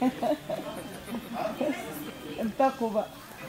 انتقوا بقى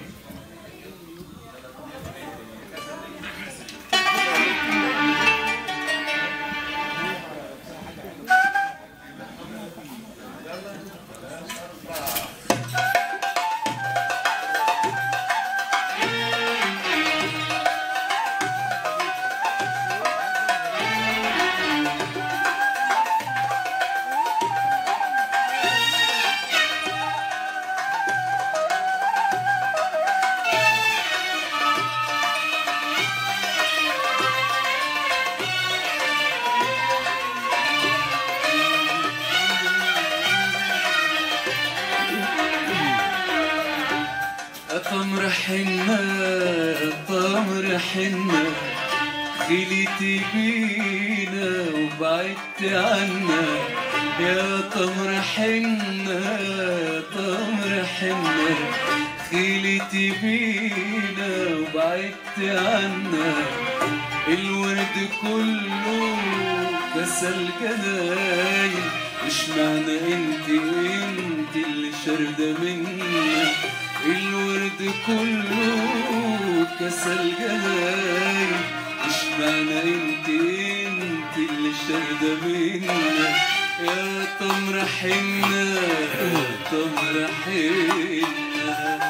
أطمر حنة أطمر حنة خليتي بينا وبعدت عنا يا طمر حنة طمر حنة خليتي بينا وبعدت عنا الورد كله كسل جناين مش معنى انت انت اللي شاردة منا الورد كله كسل جناين مش معنى انت انت اللي شاردة منا يا تمر حنة تمر حنة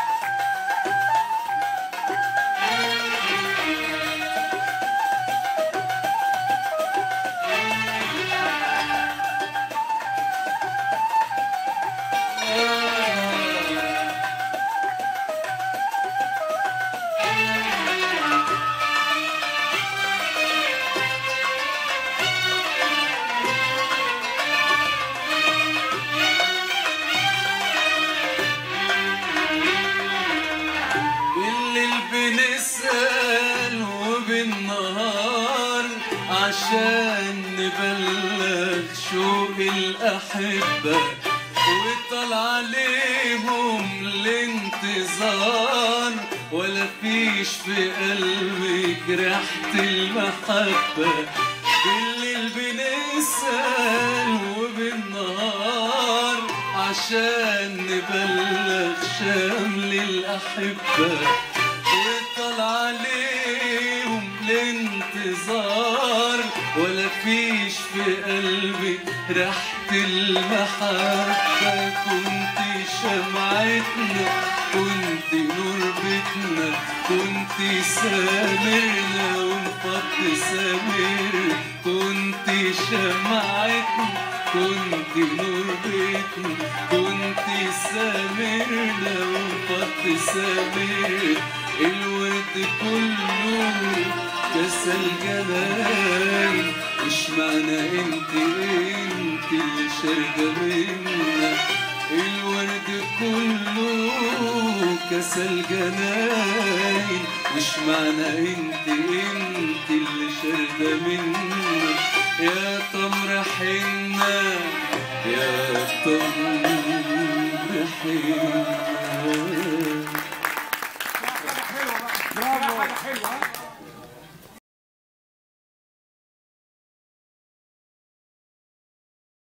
بالليل بنسأل وبالنهار عشان نبلغ شوق الأحبة وطل عليهم الانتظار ولا فيش في قلبك ريحة المحبة بالليل بنسأل وبالنهار عشان نبلغ شمل الأحبة وطل عليهم الانتظار ولا فيش في قلبي ريحة المحبة كنت شمعتنا كنت نور بيتنا كنت سامرنا وانفض سامر كنت شمعتنا كنت نور بيتنا كنت سامرنا وانفض سامر الورد كله كسل جمال مش معنى انت انت اللي شارده منا الورد كله كسل جناين مش معنى انت انت اللي شارده منا يا تمر حنة يا تمر حنة برافو حاجه حلوه